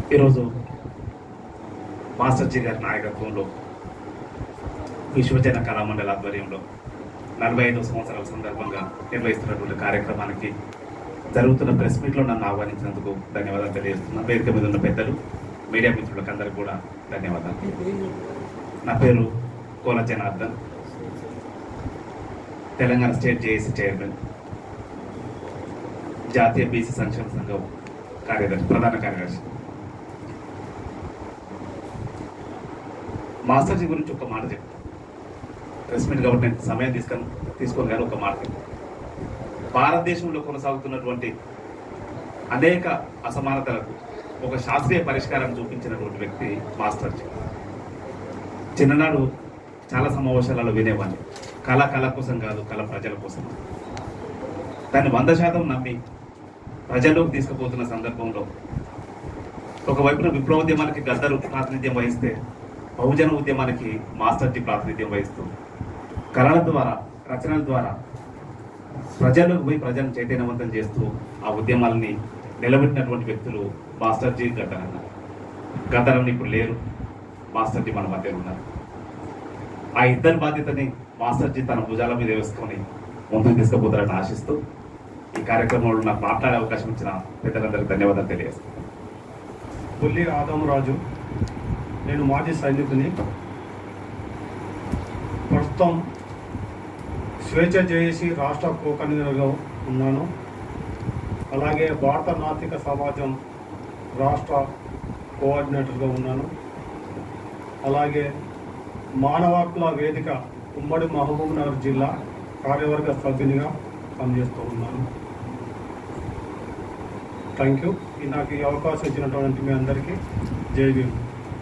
ఈరోజు మాస్టర్జీ గారి నాయకత్వంలో విశ్వజన కళామండలి ఆధ్వర్యంలో నలభై ఐదు సంవత్సరాల సందర్భంగా నిర్వహిస్తున్నటువంటి కార్యక్రమానికి జరుగుతున్న ప్రెస్ మీట్లో నన్ను ఆహ్వానించినందుకు ధన్యవాదాలు తెలియజేస్తున్నాను వేదిక మీద ఉన్న పెద్దలు మీడియా మిత్రులకు అందరికీ కూడా ధన్యవాదాలు నా పేరు Kola Janardhan Telangana state JAC chairman జాతీయ బీసీ సంక్షేమ సంఘం కార్యదర్శి ప్రధాన కార్యదర్శి మాస్టర్జీ గురించి ఒక మాట చెప్తాను ప్రెస్ మీట్ కాబట్టి నేను సమయం తీసుకొని తీసుకొని కానీ ఒక మాట చెప్తాను భారతదేశంలో కొనసాగుతున్నటువంటి అనేక అసమానతలకు ఒక శాస్త్రీయ పరిష్కారం చూపించినటువంటి వ్యక్తి మాస్టర్జీ చిన్ననాడు చాలా సమావేశాలలో వినేవాడిని కళ కళ కోసం కాదు కళ ప్రజల కోసం దాన్ని వంద శాతం నమ్మి ప్రజల్లోకి తీసుకుపోతున్న సందర్భంలో ఒకవైపున విప్లవోద్యమానికి గద్దరు ప్రాతినిధ్యం వహిస్తే బహుజన ఉద్యమానికి మాస్టర్జీ ప్రాతినిధ్యం వహిస్తూ కళల ద్వారా రచనల ద్వారా ప్రజలకు పోయి ప్రజలను చైతన్యవంతం చేస్తూ ఆ ఉద్యమాలని నిలబెట్టినటువంటి వ్యక్తులు మాస్టర్జీ గద్దరన్న గద్దరన్న ఇప్పుడు లేరు మాస్టర్జీ మన మధ్య ఉన్నారు ఆ ఇద్దరి బాధ్యతని మాస్టర్జీ తన భుజాల మీద వేసుకొని ముందుకు తీసుకుపోతారని ఆశిస్తూ ఈ కార్యక్రమంలో నాకు మాట్లాడే అవకాశం ఇచ్చిన పెద్దలందరికీ ధన్యవాదాలు తెలియజేస్తాను పుల్లి ఆదమరాజు నేను మాజీ సైనికుని ప్రస్తుతం స్వేచ్ఛ చేసి రాష్ట్ర కో కన్వీనర్గా ఉన్నాను అలాగే భారత నాతిక సమాజం రాష్ట్ర కోఆర్డినేటర్గా ఉన్నాను అలాగే మానవ హక్కుల వేదిక ఉమ్మడి మహబూబ్ నగర్ జిల్లా కార్యవర్గ సభ్యునిగా పనిచేస్తూ ఉన్నాను థ్యాంక్ యూ నాకు ఈ అవకాశం ఇచ్చినటువంటి మీ అందరికీ జై భీమ్